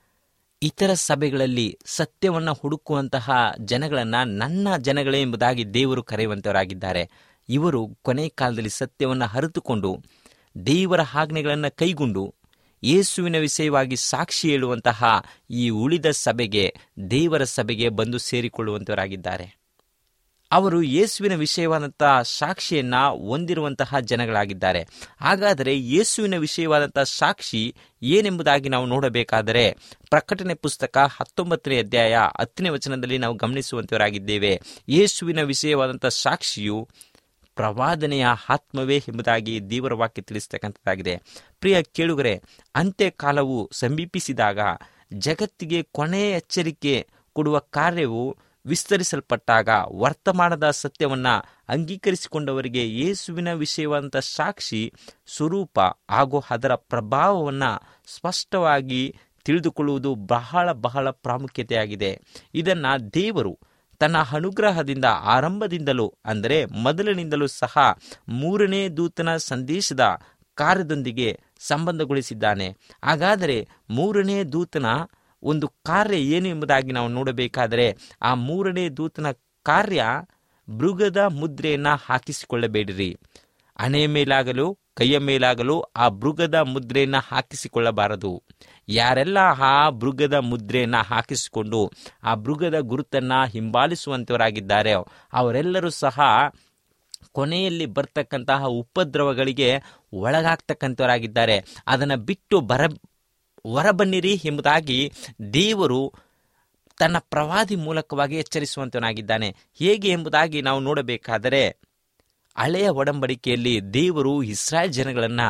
ಇತರ ಸಭೆಗಳಲ್ಲಿ ಸತ್ಯವನ್ನು ಹುಡುಕುವಂತಹ ಜನಗಳನ್ನ ನನ್ನ ಜನಗಳೇ ಎಂಬುದಾಗಿ ದೇವರು ಕರೆಯುವಂತವರಾಗಿದ್ದಾರೆ ಇವರು ಕೊನೆ ಕಾಲದಲ್ಲಿ ಸತ್ಯವನ್ನು ಅರಿತುಕೊಂಡು ದೇವರ ಆಜ್ಞೆಗಳನ್ನು ಕೈಗೊಂಡು ಯೇಸುವಿನ ವಿಷಯವಾಗಿ ಸಾಕ್ಷಿ ಹೇಳುವಂತಹ ಈ ಉಳಿದ ಸಭೆಗೆ ದೇವರ ಸಭೆಗೆ ಬಂದು ಸೇರಿಕೊಳ್ಳುವಂತವರಾಗಿದ್ದಾರೆ ಅವರು ಯೇಸುವಿನ ವಿಷಯವಾದಂತಹ ಸಾಕ್ಷಿಯನ್ನ ಹೊಂದಿರುವಂತಹ ಜನಗಳಾಗಿದ್ದಾರೆ ಹಾಗಾದರೆ ಯೇಸುವಿನ ವಿಷಯವಾದಂತಹ ಸಾಕ್ಷಿ ಏನೆಂಬುದಾಗಿ ನಾವು ನೋಡಬೇಕಾದರೆ ಪ್ರಕಟಣೆ ಪುಸ್ತಕ ಹತ್ತೊಂಬತ್ತನೇ ಅಧ್ಯಾಯ ಹತ್ತನೇ ವಚನದಲ್ಲಿ ನಾವು ಗಮನಿಸುವಂತವರಾಗಿದ್ದೇವೆ ಯೇಸುವಿನ ವಿಷಯವಾದಂತಹ ಸಾಕ್ಷಿಯು ಪ್ರವಾದನೆಯ ಆತ್ಮವೇ ಎಂಬುದಾಗಿ ದೇವರ ವಾಕ್ಯ ತಿಳಿಸ್ತಕ್ಕಂಥದ್ದಾಗಿದೆ ಪ್ರಿಯ ಕೇಳುಗರೆ ಅಂತ್ಯಕಾಲವು ಸಮೀಪಿಸಿದಾಗ ಜಗತ್ತಿಗೆ ಕೊನೆಯ ಎಚ್ಚರಿಕೆ ಕೊಡುವ ಕಾರ್ಯವು ವಿಸ್ತರಿಸಲ್ಪಟ್ಟಾಗ ವರ್ತಮಾನದ ಸತ್ಯವನ್ನ ಅಂಗೀಕರಿಸಿಕೊಂಡವರಿಗೆ ಯೇಸುವಿನ ವಿಷಯವಾದಂಥ ಸಾಕ್ಷಿ ಸ್ವರೂಪ ಹಾಗೂ ಅದರ ಪ್ರಭಾವವನ್ನು ಸ್ಪಷ್ಟವಾಗಿ ತಿಳಿದುಕೊಳ್ಳುವುದು ಬಹಳ ಬಹಳ ಪ್ರಾಮುಖ್ಯತೆಯಾಗಿದೆ ಇದನ್ನ ದೇವರು ತನ್ನ ಅನುಗ್ರಹದಿಂದ ಆರಂಭದಿಂದಲೂ ಅಂದರೆ ಮೊದಲಿನಿಂದಲೂ ಸಹ ಮೂರನೇ ದೂತನ ಸಂದೇಶದ ಕಾರ್ಯದೊಂದಿಗೆ ಸಂಬಂಧಗೊಳಿಸಿದ್ದಾನೆ ಹಾಗಾದರೆ ಮೂರನೇ ದೂತನ ಒಂದು ಕಾರ್ಯ ಏನು ಎಂಬುದಾಗಿ ನಾವು ನೋಡಬೇಕಾದರೆ ಆ ಮೂರನೇ ದೂತನ ಕಾರ್ಯ ಮೃಗದ ಮುದ್ರೆಯನ್ನ ಹಾಕಿಸಿಕೊಳ್ಳಬೇಡಿರಿ ಹಣೆಯ ಮೇಲಾಗಲು ಕೈಯ ಮೇಲಾಗಲು ಆ ಮೃಗದ ಮುದ್ರೆಯನ್ನ ಹಾಕಿಸಿಕೊಳ್ಳಬಾರದು ಯಾರೆಲ್ಲ ಆ ಮೃಗದ ಮುದ್ರೆಯನ್ನ ಹಾಕಿಸಿಕೊಂಡು ಆ ಮೃಗದ ಗುರುತನ್ನ ಹಿಂಬಾಲಿಸುವಂತವರಾಗಿದ್ದಾರೆ ಅವರೆಲ್ಲರೂ ಸಹ ಕೊನೆಯಲ್ಲಿ ಬರ್ತಕ್ಕಂತಹ ಉಪದ್ರವಗಳಿಗೆ ಒಳಗಾಗ್ತಕ್ಕಂಥವರಾಗಿದ್ದಾರೆ ಅದನ್ನು ಬಿಟ್ಟು ಬರ ಹೊರಬನ್ನಿರಿ ಎಂಬುದಾಗಿ ದೇವರು ತನ್ನ ಪ್ರವಾದಿ ಮೂಲಕವಾಗಿ ಎಚ್ಚರಿಸುವಂತನಾಗಿದ್ದಾನೆ ಹೇಗೆ ಎಂಬುದಾಗಿ ನಾವು ನೋಡಬೇಕಾದರೆ ಹಳೆಯ ಒಡಂಬಡಿಕೆಯಲ್ಲಿ ದೇವರು ಇಸ್ರಾಯೇಲ್ ಜನಗಳನ್ನ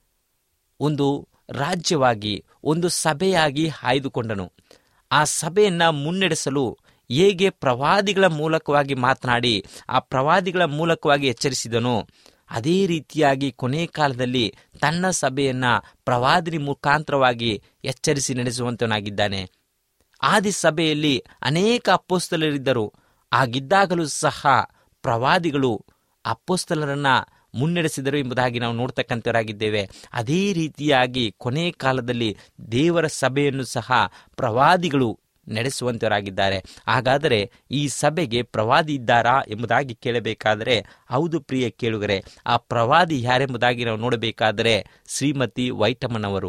ಒಂದು ರಾಜ್ಯವಾಗಿ ಒಂದು ಸಭೆಯಾಗಿ ಆಯ್ದುಕೊಂಡನು ಆ ಸಭೆಯನ್ನ ಮುನ್ನಡೆಸಲು ಹೇಗೆ ಪ್ರವಾದಿಗಳ ಮೂಲಕವಾಗಿ ಮಾತನಾಡಿ ಆ ಪ್ರವಾದಿಗಳ ಮೂಲಕವಾಗಿ ಎಚ್ಚರಿಸಿದನೋ ಅದೇ ರೀತಿಯಾಗಿ ಕೊನೆ ಕಾಲದಲ್ಲಿ ತನ್ನ ಸಭೆಯನ್ನ ಪ್ರವಾದಿ ಮುಖಾಂತರವಾಗಿ ಎಚ್ಚರಿಸಿ ನಡೆಸುವಂತನಾಗಿದ್ದಾನೆ ಆದಿ ಸಭೆಯಲ್ಲಿ ಅನೇಕ ಅಪ್ಪೋಸ್ತಲರಿದ್ದರು ಆಗಿದ್ದಾಗಲೂ ಸಹ ಪ್ರವಾದಿಗಳು ಅಪ್ಪೋಸ್ತಲರನ್ನ ಮುನ್ನಡೆಸಿದರು ಎಂಬುದಾಗಿ ನಾವು ನೋಡ್ತಕ್ಕಂಥವರಾಗಿದ್ದೇವೆ ಅದೇ ರೀತಿಯಾಗಿ ಕೊನೆ ಕಾಲದಲ್ಲಿ ದೇವರ ಸಭೆಯನ್ನು ಸಹ ಪ್ರವಾದಿಗಳು ನಡೆಸುವಂತವರಾಗಿದ್ದಾರೆ ಹಾಗಾದರೆ ಈ ಸಭೆಗೆ ಪ್ರವಾದಿ ಇದ್ದಾರಾ ಎಂಬುದಾಗಿ ಕೇಳಬೇಕಾದರೆ ಹೌದು ಪ್ರಿಯ ಕೇಳುಗರೆ ಆ ಪ್ರವಾದಿ ಯಾರೆಂಬುದಾಗಿ ನಾವು ನೋಡಬೇಕಾದರೆ ಶ್ರೀಮತಿ ವೈಟಮ್ಮನವರು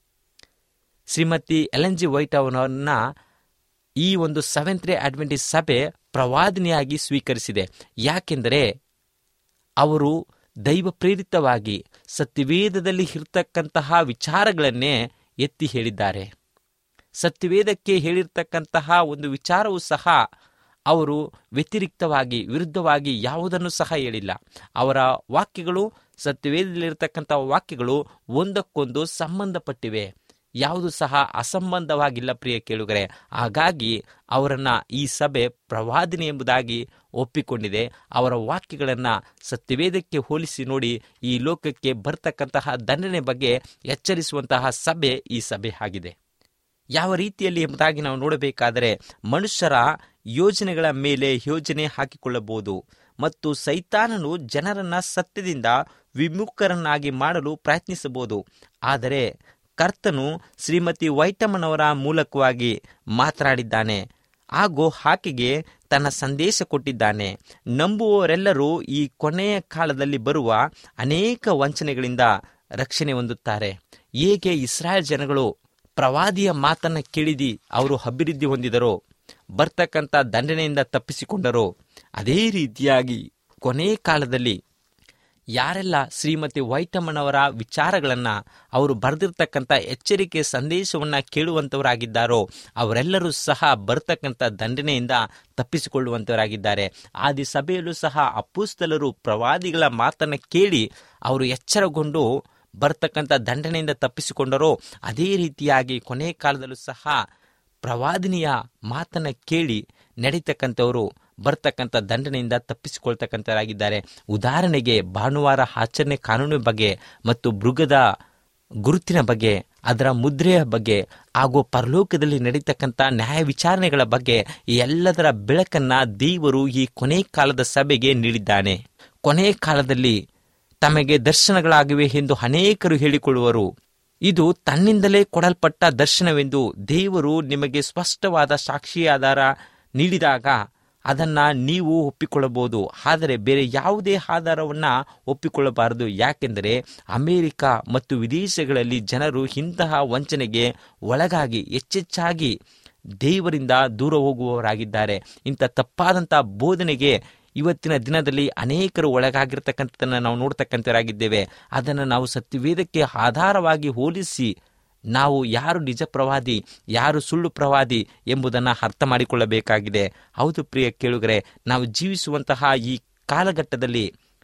Shrimati Ellen G White ಅವರನ್ನ ಈ ಒಂದು ಸೆವೆಂತ್ ಡೇ ಅಡ್ವೆಂಟೇಜ್ ಸಭೆ ಪ್ರವಾದಿನಿಯಾಗಿ ಸ್ವೀಕರಿಸಿದೆ ಯಾಕೆಂದರೆ ಅವರು ದೈವ ಪ್ರೇರಿತವಾಗಿ ಸತ್ಯವೇದದಲ್ಲಿ ಇರತಕ್ಕಂತಹ ವಿಚಾರಗಳನ್ನೇ ಎತ್ತಿ ಹೇಳಿದ್ದಾರೆ ಸತ್ಯವೇದಕ್ಕೆ ಹೇಳಿರ್ತಕ್ಕಂತಹ ಒಂದು ವಿಚಾರವೂ ಸಹ ಅವರು ವ್ಯತಿರಿಕ್ತವಾಗಿ ವಿರುದ್ಧವಾಗಿ ಯಾವುದನ್ನು ಸಹ ಹೇಳಿಲ್ಲ ಅವರ ವಾಕ್ಯಗಳು ಸತ್ಯವೇದದಲ್ಲಿರ್ತಕ್ಕಂಥ ವಾಕ್ಯಗಳು ಒಂದಕ್ಕೊಂದು ಸಂಬಂಧಪಟ್ಟಿವೆ ಯಾವುದು ಸಹ ಅಸಂಬಂಧವಾಗಿಲ್ಲ ಪ್ರಿಯ ಕೇಳುಗರೆ ಹಾಗಾಗಿ ಅವರನ್ನ ಈ ಸಭೆ ಪ್ರವಾದಿನಿ ಎಂಬುದಾಗಿ ಒಪ್ಪಿಕೊಂಡಿದೆ ಅವರ ವಾಕ್ಯಗಳನ್ನು ಸತ್ಯವೇದಕ್ಕೆ ಹೋಲಿಸಿ ನೋಡಿ ಈ ಲೋಕಕ್ಕೆ ಬರ್ತಕ್ಕಂತಹ ದಂಡನೆ ಬಗ್ಗೆ ಎಚ್ಚರಿಸುವಂತಹ ಸಭೆ ಈ ಸಭೆ ಆಗಿದೆ ಯಾವ ರೀತಿಯಲ್ಲಿ ಎಂಬುದಾಗಿ ನಾವು ನೋಡಬೇಕಾದರೆ ಮನುಷ್ಯರ ಯೋಜನೆಗಳ ಮೇಲೆ ಯೋಜನೆ ಹಾಕಿಕೊಳ್ಳಬಹುದು ಮತ್ತು ಸೈತಾನನು ಜನರನ್ನ ಸತ್ಯದಿಂದ ವಿಮುಖರನ್ನಾಗಿ ಮಾಡಲು ಪ್ರಯತ್ನಿಸಬಹುದು ಆದರೆ ಕರ್ತನು ಶ್ರೀಮತಿ ವೈಟಮ್ಮನವರ ಮೂಲಕವಾಗಿ ಮಾತನಾಡಿದ್ದಾನೆ ಹಾಗೂ ಆಕೆಗೆ ತನ್ನ ಸಂದೇಶ ಕೊಟ್ಟಿದ್ದಾನೆ ನಂಬುವವರೆಲ್ಲರೂ ಈ ಕೊನೆಯ ಕಾಲದಲ್ಲಿ ಬರುವ ಅನೇಕ ವಂಚನೆಗಳಿಂದ ರಕ್ಷಣೆ ಹೊಂದುತ್ತಾರೆ ಹೇಗೆ ಇಸ್ರಾಯೇಲ್ ಜನಗಳು ಪ್ರವಾದಿಯ ಮಾತನ್ನ ಕೇಳಿದಿ ಅವರು ಅಭಿವೃದ್ಧಿ ಹೊಂದಿದರೋ ಬರ್ತಕ್ಕಂಥ ದಂಡನೆಯಿಂದ ತಪ್ಪಿಸಿಕೊಂಡರೋ ಅದೇ ರೀತಿಯಾಗಿ ಕೊನೆ ಕಾಲದಲ್ಲಿ ಯಾರೆಲ್ಲ ಶ್ರೀಮತಿ ವೈಟಮ್ಮನವರ ವಿಚಾರಗಳನ್ನು ಅವರು ಬರೆದಿರ್ತಕ್ಕಂಥ ಎಚ್ಚರಿಕೆ ಸಂದೇಶವನ್ನು ಕೇಳುವಂಥವರಾಗಿದ್ದಾರೋ ಅವರೆಲ್ಲರೂ ಸಹ ಬರ್ತಕ್ಕಂಥ ದಂಡನೆಯಿಂದ ತಪ್ಪಿಸಿಕೊಳ್ಳುವಂಥವರಾಗಿದ್ದಾರೆ ಆದಿ ಸಭೆಯಲ್ಲೂ ಸಹ ಅಪುಸ್ತಲರು ಪ್ರವಾದಿಗಳ ಮಾತನ್ನು ಕೇಳಿ ಅವರು ಎಚ್ಚರಗೊಂಡು ಬರ್ತಕ್ಕಂಥ ದಂಡನೆಯಿಂದ ತಪ್ಪಿಸಿಕೊಂಡರೋ ಅದೇ ರೀತಿಯಾಗಿ ಕೊನೆ ಕಾಲದಲ್ಲೂ ಸಹ ಪ್ರವಾದಿನಿಯ ಮಾತನ್ನ ಕೇಳಿ ನಡೀತಕ್ಕಂಥವರು ಬರ್ತಕ್ಕಂಥ ದಂಡನೆಯಿಂದ ತಪ್ಪಿಸಿಕೊಳ್ತಕ್ಕಂಥವರಾಗಿದ್ದಾರೆ ಉದಾಹರಣೆಗೆ ಭಾನುವಾರ ಆಚರಣೆ ಕಾನೂನು ಬಗ್ಗೆ ಮತ್ತು ಮೃಗದ ಗುರುತಿನ ಬಗ್ಗೆ ಅದರ ಮುದ್ರೆಯ ಬಗ್ಗೆ ಹಾಗೂ ಪರಲೋಕದಲ್ಲಿ ನಡೀತಕ್ಕಂಥ ನ್ಯಾಯ ವಿಚಾರಣೆಗಳ ಬಗ್ಗೆ ಈ ಎಲ್ಲದರ ಬೆಳಕನ್ನ ದೇವರು ಈ ಕೊನೆ ಕಾಲದ ಸಭೆಗೆ ನೀಡಿದ್ದಾನೆ ಕೊನೆ ಕಾಲದಲ್ಲಿ ತಮಗೆ ದರ್ಶನಗಳಾಗಿವೆ ಎಂದು ಅನೇಕರು ಹೇಳಿಕೊಳ್ಳುವರು ಇದು ತನ್ನಿಂದಲೇ ಕೊಡಲ್ಪಟ್ಟ ದರ್ಶನವೆಂದು ದೇವರು ನಿಮಗೆ ಸ್ಪಷ್ಟವಾದ ಸಾಕ್ಷಿಯಾಧಾರ ನೀಡಿದಾಗ ಅದನ್ನ ನೀವು ಒಪ್ಪಿಕೊಳ್ಳಬಹುದು ಆದರೆ ಬೇರೆ ಯಾವುದೇ ಆಧಾರವನ್ನ ಒಪ್ಪಿಕೊಳ್ಳಬಾರದು ಯಾಕೆಂದರೆ ಅಮೆರಿಕ ಮತ್ತು ವಿದೇಶಗಳಲ್ಲಿ ಜನರು ಇಂತಹ ವಂಚನೆಗೆ ಒಳಗಾಗಿ ಹೆಚ್ಚೆಚ್ಚಾಗಿ ದೇವರಿಂದ ದೂರ ಹೋಗುವವರಾಗಿದ್ದಾರೆ ಇಂಥ ತಪ್ಪಾದಂಥ ಬೋಧನೆಗೆ ಇವತ್ತಿನ ದಿನದಲ್ಲಿ ಅನೇಕರು ಒಳಗಾಗಿರ್ತಕ್ಕಂಥದ್ದನ್ನು ನಾವು ನೋಡ್ತಕ್ಕಂಥವರಾಗಿದ್ದೇವೆ ಅದನ್ನು ನಾವು ಸತ್ಯವೇದಕ್ಕೆ ಆಧಾರವಾಗಿ ಹೋಲಿಸಿ ನಾವು ಯಾರು ನಿಜ ಪ್ರವಾದಿ ಯಾರು ಸುಳ್ಳು ಪ್ರವಾದಿ ಎಂಬುದನ್ನು ಅರ್ಥ ಮಾಡಿಕೊಳ್ಳಬೇಕಾಗಿದೆ ಹೌದು ಪ್ರಿಯ ಕೇಳುಗರೆ ನಾವು ಜೀವಿಸುವಂತಹ ಈ ಕಾಲಘಟ್ಟದಲ್ಲಿ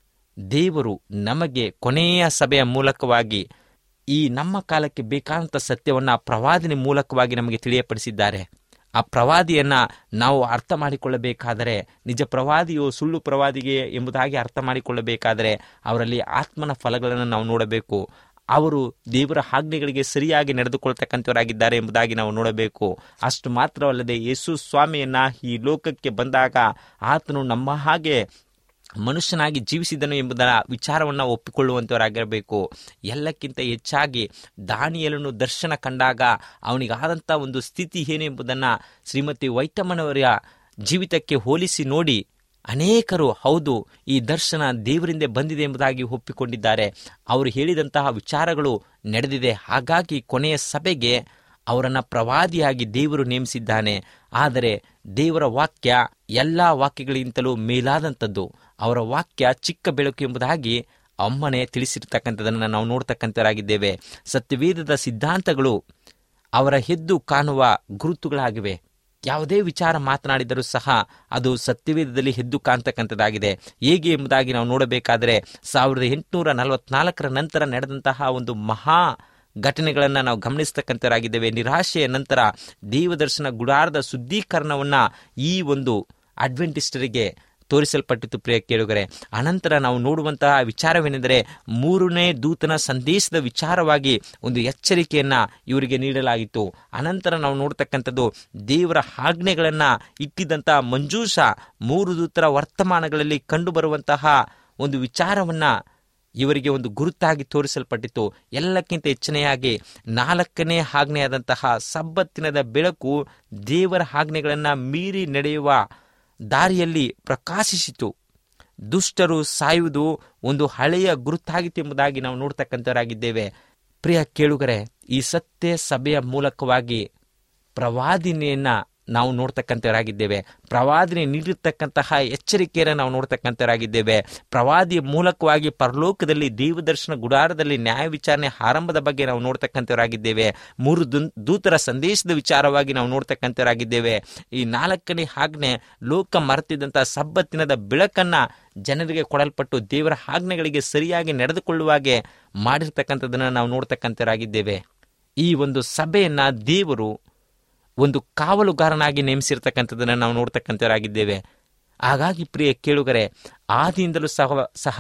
ದೇವರು ನಮಗೆ ಕೊನೆಯ ಸಭೆಯ ಮೂಲಕವಾಗಿ ಈ ನಮ್ಮ ಕಾಲಕ್ಕೆ ಬೇಕಾದಂಥ ಸತ್ಯವನ್ನು ಪ್ರವಾದಿನಿ ಮೂಲಕವಾಗಿ ನಮಗೆ ತಿಳಿಯಪಡಿಸಿದ್ದಾರೆ ಆ ಪ್ರವಾದಿಯನ್ನ ನಾವು ಅರ್ಥ ಮಾಡಿಕೊಳ್ಳಬೇಕಾದರೆ ನಿಜ ಪ್ರವಾದಿಯು ಸುಳ್ಳು ಪ್ರವಾದಿಗೆ ಎಂಬುದಾಗಿ ಅರ್ಥ ಮಾಡಿಕೊಳ್ಳಬೇಕಾದರೆ ಅವರಲ್ಲಿ ಆತ್ಮನ ಫಲಗಳನ್ನು ನಾವು ನೋಡಬೇಕು ಅವರು ದೇವರ ಆಜ್ಞೆಗಳಿಗೆ ಸರಿಯಾಗಿ ನಡೆದುಕೊಳ್ತಕ್ಕಂಥವರಾಗಿದ್ದಾರೆ ಎಂಬುದಾಗಿ ನಾವು ನೋಡಬೇಕು ಅಷ್ಟು ಮಾತ್ರವಲ್ಲದೆ ಯೇಸು ಸ್ವಾಮಿಯನ್ನ ಈ ಲೋಕಕ್ಕೆ ಬಂದಾಗ ಆತನು ನಮ್ಮ ಹಾಗೆ ಮನುಷ್ಯನಾಗಿ ಜೀವಿಸಿದನು ಎಂಬುದರ ವಿಚಾರವನ್ನು ಒಪ್ಪಿಕೊಳ್ಳುವಂಥವರಾಗಿರಬೇಕು ಎಲ್ಲಕ್ಕಿಂತ ಹೆಚ್ಚಾಗಿ ದಾನಿಯಲನ್ನು ದರ್ಶನ ಕಂಡಾಗ ಅವನಿಗಾದಂಥ ಒಂದು ಸ್ಥಿತಿ ಏನು ಎಂಬುದನ್ನು ಶ್ರೀಮತಿ ವೈಟಮ್ಮನವರ ಜೀವಿತಕ್ಕೆ ಹೋಲಿಸಿ ನೋಡಿ ಅನೇಕರು ಹೌದು ಈ ದರ್ಶನ ದೇವರಿಂದ ಬಂದಿದೆ ಎಂಬುದಾಗಿ ಒಪ್ಪಿಕೊಂಡಿದ್ದಾರೆ ಅವರು ಹೇಳಿದಂತಹ ವಿಚಾರಗಳು ನಡೆದಿದೆ ಹಾಗಾಗಿ ಕೊನೆಯ ಸಭೆಗೆ ಅವರನ್ನ ಪ್ರವಾದಿಯಾಗಿ ದೇವರು ನೇಮಿಸಿದ್ದಾನೆ ಆದರೆ ದೇವರ ವಾಕ್ಯ ಎಲ್ಲ ವಾಕ್ಯಗಳಿಗಿಂತಲೂ ಮೇಲಾದಂಥದ್ದು ಅವರ ವಾಕ್ಯ ಚಿಕ್ಕ ಬೆಳಕು ಎಂಬುದಾಗಿ ಅಮ್ಮನೆ ತಿಳಿಸಿರ್ತಕ್ಕಂಥದ್ದನ್ನು ನಾವು ನೋಡ್ತಕ್ಕಂಥವರಾಗಿದ್ದೇವೆ ಸತ್ಯವೇದದ ಸಿದ್ಧಾಂತಗಳು ಅವರ ಎದ್ದು ಕಾಣುವ ಗುರುತುಗಳಾಗಿವೆ ಯಾವುದೇ ವಿಚಾರ ಮಾತನಾಡಿದರೂ ಸಹ ಅದು ಸತ್ಯವೇದದಲ್ಲಿ ಎದ್ದು ಕಾಣ್ತಕ್ಕಂಥದ್ದಾಗಿದೆ ಹೇಗೆ ಎಂಬುದಾಗಿ ನಾವು ನೋಡಬೇಕಾದರೆ ಸಾವಿರದ ಎಂಟುನೂರ ನಲವತ್ನಾಲ್ಕರ ನಂತರ ನಡೆದಂತಹ ಒಂದು ಮಹಾ ಘಟನೆಗಳನ್ನು ನಾವು ಗಮನಿಸ್ತಕ್ಕಂಥವರಾಗಿದ್ದೇವೆ ನಿರಾಶೆಯ ನಂತರ ದೇವದರ್ಶನ ಗುಡಾರದ ಶುದ್ಧೀಕರಣವನ್ನ ಈ ಒಂದು ಅಡ್ವೆಂಟಿಸ್ಟರಿಗೆ ತೋರಿಸಲ್ಪಟ್ಟಿತು ಪ್ರಿಯ ಕೇಳುಗರೆ ಅನಂತರ ನಾವು ನೋಡುವಂತಹ ವಿಚಾರವೇನೆಂದರೆ ಮೂರನೇ ದೂತನ ಸಂದೇಶದ ವಿಚಾರವಾಗಿ ಒಂದು ಎಚ್ಚರಿಕೆಯನ್ನ ಇವರಿಗೆ ನೀಡಲಾಗಿತ್ತು ಅನಂತರ ನಾವು ನೋಡ್ತಕ್ಕಂಥದ್ದು ದೇವರ ಆಜ್ಞೆಗಳನ್ನ ಇಟ್ಟಿದ್ದಂಥ ಮಂಜೂಷ ಮೂರು ದೂತರ ವರ್ತಮಾನಗಳಲ್ಲಿ ಕಂಡುಬರುವಂತಹ ಒಂದು ವಿಚಾರವನ್ನ ಇವರಿಗೆ ಒಂದು ಗುರುತಾಗಿ ತೋರಿಸಲ್ಪಟ್ಟಿತು ಎಲ್ಲಕ್ಕಿಂತ ಹೆಚ್ಚನೆಯಾಗಿ ನಾಲ್ಕನೇ ಆಜ್ಞೆಯಾದಂತಹ ಸಬ್ಬತ್ತಿನದ ಬೆಳಕು ದೇವರ ಆಜ್ಞೆಗಳನ್ನು ಮೀರಿ ನಡೆಯುವ ದಾರಿಯಲ್ಲಿ ಪ್ರಕಾಶಿಸಿತು ದುಷ್ಟರು ಸಾಯುವುದು ಒಂದು ಹಳೆಯ ಗುರುತಾಗಿತ್ತು ಎಂಬುದಾಗಿ ನಾವು ನೋಡ್ತಕ್ಕಂಥವರಾಗಿದ್ದೇವೆ ಪ್ರಿಯ ಕೇಳುಗರೆ ಈ ಸತ್ಯ ಸಭೆಯ ಮೂಲಕವಾಗಿ ಪ್ರವಾದಿನಿಯನ್ನ ನಾವು ನೋಡ್ತಕ್ಕಂಥವರಾಗಿದ್ದೇವೆ ಪ್ರವಾದಿನಿ ನೀಡಿರ್ತಕ್ಕಂತಹ ಎಚ್ಚರಿಕೆಯನ್ನು ನಾವು ನೋಡ್ತಕ್ಕಂಥವರಾಗಿದ್ದೇವೆ ಪ್ರವಾದಿಯ ಮೂಲಕವಾಗಿ ಪರಲೋಕದಲ್ಲಿ ದೇವದರ್ಶನ ಗುಡಾರದಲ್ಲಿ ನ್ಯಾಯ ವಿಚಾರಣೆ ಆರಂಭದ ಬಗ್ಗೆ ನಾವು ನೋಡ್ತಕ್ಕಂಥವರಾಗಿದ್ದೇವೆ ಮೂರು ದೂತರ ಸಂದೇಶದ ವಿಚಾರವಾಗಿ ನಾವು ನೋಡ್ತಕ್ಕಂಥವರಾಗಿದ್ದೇವೆ ಈ ನಾಲ್ಕನೇ ಆಜ್ಞೆ ಲೋಕ ಮರೆತಿದ್ದಂತಹ ಸಬ್ಬತ್ತಿನದ ಬೆಳಕನ್ನ ಜನರಿಗೆ ಕೊಡಲ್ಪಟ್ಟು ದೇವರ ಆಜ್ಞೆಗಳಿಗೆ ಸರಿಯಾಗಿ ನಡೆದುಕೊಳ್ಳುವಾಗೆ ಮಾಡಿರ್ತಕ್ಕಂಥದ್ದನ್ನು ನಾವು ನೋಡ್ತಕ್ಕಂಥವರಾಗಿದ್ದೇವೆ ಈ ಒಂದು ಸಭೆಯನ್ನ ದೇವರು ಒಂದು ಕಾವಲುಗಾರನಾಗಿ ನೇಮಿಸಿರ್ತಕ್ಕಂಥದ್ದನ್ನು ನಾವು ನೋಡ್ತಕ್ಕಂಥವರಾಗಿದ್ದೇವೆ ಹಾಗಾಗಿ ಪ್ರಿಯ ಕೇಳುಗರೆ ಆದಿಯಿಂದಲೂ ಸಹ ಸಹ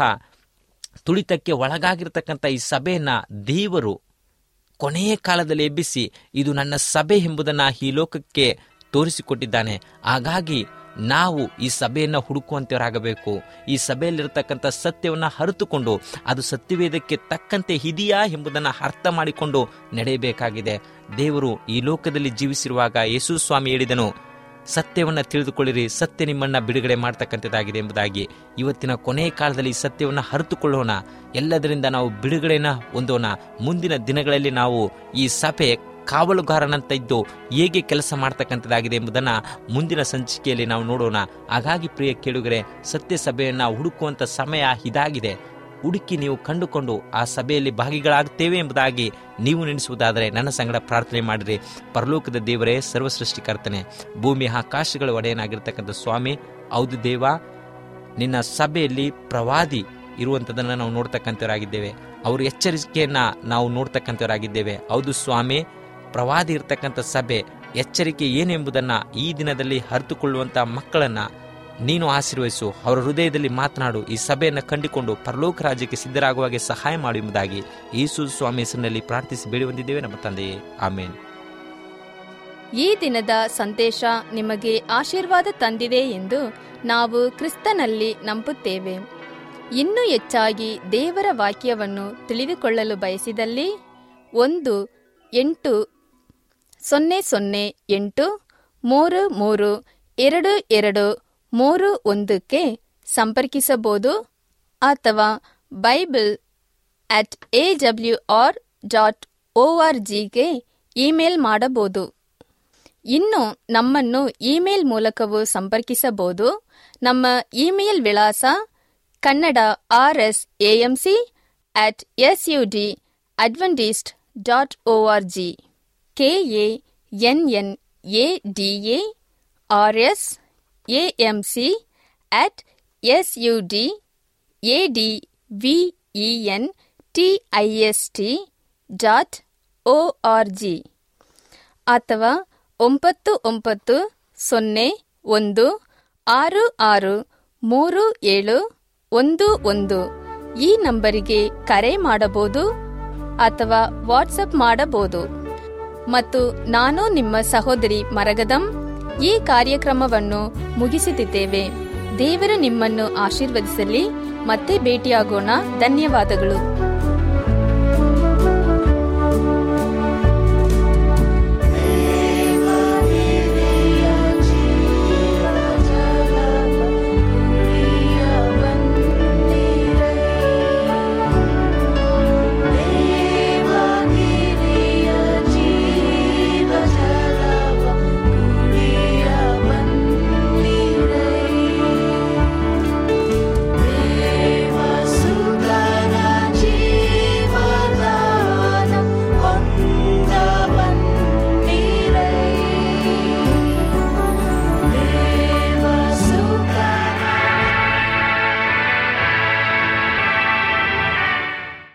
ತುಳಿತಕ್ಕೆ ಒಳಗಾಗಿರ್ತಕ್ಕಂಥ ಈ ಸಭೆಯನ್ನ ದೇವರು ಕೊನೆಯ ಕಾಲದಲ್ಲಿ ಎಬ್ಬಿಸಿ ಇದು ನನ್ನ ಸಭೆ ಎಂಬುದನ್ನು ಈ ಲೋಕಕ್ಕೆ ತೋರಿಸಿಕೊಟ್ಟಿದ್ದಾನೆ ಹಾಗಾಗಿ ನಾವು ಈ ಸಭೆಯನ್ನು ಹುಡುಕುವಂತವರಾಗಬೇಕು ಈ ಸಭೆಯಲ್ಲಿರತಕ್ಕಂಥ ಸತ್ಯವನ್ನು ಅರಿತುಕೊಂಡು ಅದು ಸತ್ಯವೇದಕ್ಕೆ ತಕ್ಕಂತೆ ಇದೆಯಾ ಎಂಬುದನ್ನು ಅರ್ಥ ಮಾಡಿಕೊಂಡು ನಡೆಯಬೇಕಾಗಿದೆ ದೇವರು ಈ ಲೋಕದಲ್ಲಿ ಜೀವಿಸಿರುವಾಗ ಯೇಸು ಸ್ವಾಮಿ ಹೇಳಿದನು ಸತ್ಯವನ್ನು ತಿಳಿದುಕೊಳ್ಳಿರಿ ಸತ್ಯ ನಿಮ್ಮನ್ನ ಬಿಡುಗಡೆ ಮಾಡ್ತಕ್ಕಂಥದ್ದಾಗಿದೆ ಎಂಬುದಾಗಿ ಇವತ್ತಿನ ಕೊನೆಯ ಕಾಲದಲ್ಲಿ ಈ ಸತ್ಯವನ್ನು ಅರಿತುಕೊಳ್ಳೋಣ ಎಲ್ಲದರಿಂದ ನಾವು ಬಿಡುಗಡೆನ ಹೊಂದೋಣ ಮುಂದಿನ ದಿನಗಳಲ್ಲಿ ನಾವು ಈ ಸಭೆ ಕಾವಲುಗಾರನಂತ ಇದ್ದು ಹೇಗೆ ಕೆಲಸ ಮಾಡ್ತಕ್ಕಂಥದ್ದಾಗಿದೆ ಎಂಬುದನ್ನು ಮುಂದಿನ ಸಂಚಿಕೆಯಲ್ಲಿ ನಾವು ನೋಡೋಣ ಹಾಗಾಗಿ ಪ್ರಿಯ ಕೇಳುಗರೆ ಸತ್ಯ ಸಭೆಯನ್ನು ಹುಡುಕುವಂಥ ಸಮಯ ಇದಾಗಿದೆ ಹುಡುಕಿ ನೀವು ಕಂಡುಕೊಂಡು ಆ ಸಭೆಯಲ್ಲಿ ಭಾಗಿಗಳಾಗುತ್ತೇವೆ ಎಂಬುದಾಗಿ ನೀವು ನೆನೆಸುವುದಾದರೆ ನನ್ನ ಸಂಗಡ ಪ್ರಾರ್ಥನೆ ಮಾಡಿರಿ ಪರಲೋಕದ ದೇವರೇ ಸರ್ವಸೃಷ್ಟಿಕರ್ತನೆ ಭೂಮಿ ಆಕಾಶಗಳ ಒಡೆಯನಾಗಿರ್ತಕ್ಕಂಥ ಸ್ವಾಮಿ ಹೌದು ದೇವ ನಿನ್ನ ಸಭೆಯಲ್ಲಿ ಪ್ರವಾದಿ ಇರುವಂಥದ್ದನ್ನು ನಾವು ನೋಡ್ತಕ್ಕಂಥವರಾಗಿದ್ದೇವೆ ಅವ್ರ ಎಚ್ಚರಿಕೆಯನ್ನ ನಾವು ನೋಡ್ತಕ್ಕಂಥವರಾಗಿದ್ದೇವೆ ಹೌದು ಸ್ವಾಮಿ ಪ್ರವಾದಿ ಇರ್ತಕ್ಕಂಥ ಸಭೆ ಎಚ್ಚರಿಕೆ ಏನೆಂಬುದನ್ನು ಈ ದಿನದಲ್ಲಿ ಅರಿತುಕೊಳ್ಳುವಂಥ ಮಕ್ಕಳನ್ನು ನೀನು ಆಶೀರ್ವಹಿಸು ಅವರ ಹೃದಯದಲ್ಲಿ ಮಾತನಾಡು ಈ ಸಭೆಯನ್ನು ಕಂಡುಕೊಂಡು ಪರಲೋಕ ರಾಜ್ಯಕ್ಕೆ ಸಿದ್ಧರಾಗುವಾಗೆ ಸಹಾಯ ಮಾಡು ಎಂಬುದಾಗಿ ಯೇಸು ಸ್ವಾಮಿ ಹೆಸರಿನಲ್ಲಿ ಪ್ರಾರ್ಥಿಸಿ ಬೇಡಿ ಬಂದಿದ್ದೇವೆ ನಮ್ಮ ತಂದೆಯೇ ಆಮೇನ್ ಈ ದಿನದ ಸಂದೇಶ ನಿಮಗೆ ಆಶೀರ್ವಾದ ತಂದಿದೆ ಎಂದು ನಾವು ಕ್ರಿಸ್ತನಲ್ಲಿ ನಂಬುತ್ತೇವೆ ಇನ್ನೂ ಹೆಚ್ಚಾಗಿ ದೇವರ ವಾಕ್ಯವನ್ನು ತಿಳಿದುಕೊಳ್ಳಲು ಬಯಸಿದಲ್ಲಿ ಒಂದು ಎಂಟು ಸೊನ್ನೆ ಸೊನ್ನೆ ಎಂಟು ಮೂರು ಮೂರು ಎರಡು ಎರಡು ಮೂರು ಒಂದಕ್ಕೆ ಸಂಪರ್ಕಿಸಬಹುದು ಅಥವಾ Bible at A W R dot O R ಜಿಗೆ ಇಮೇಲ್ ಮಾಡಬಹುದು ಇನ್ನು ನಮ್ಮನ್ನು ಇಮೇಲ್ ಮೂಲಕವೂ ಸಂಪರ್ಕಿಸಬಹುದು ನಮ್ಮ ಇಮೇಲ್ ವಿಳಾಸ Kannada R S AMC at S U D Adventist dot O R G K A N N A D A R S AMC at S U D A D V E N T I S T dot O R G ಅಥವಾ ಒಂಬತ್ತು ಒಂಬತ್ತು ಸೊನ್ನೆ ಒಂದು ಆರು ಆರು ಮೂರು ಏಳು ಒಂದು ಒಂದು ಈ ನಂಬರಿಗೆ ಕರೆ ಮಾಡಬಹುದು ಅಥವಾ ವಾಟ್ಸಪ್ ಮಾಡಬಹುದು ಮತ್ತು ನಾನು ನಿಮ್ಮ ಸಹೋದರಿ ಮರಗದಂ ಈ ಕಾರ್ಯಕ್ರಮವನ್ನು ಮುಗಿಸುತ್ತಿದ್ದೇವೆ ದೇವರು ನಿಮ್ಮನ್ನು ಆಶೀರ್ವದಿಸಲಿ ಮತ್ತೆ ಭೇಟಿಯಾಗೋಣ ಧನ್ಯವಾದಗಳು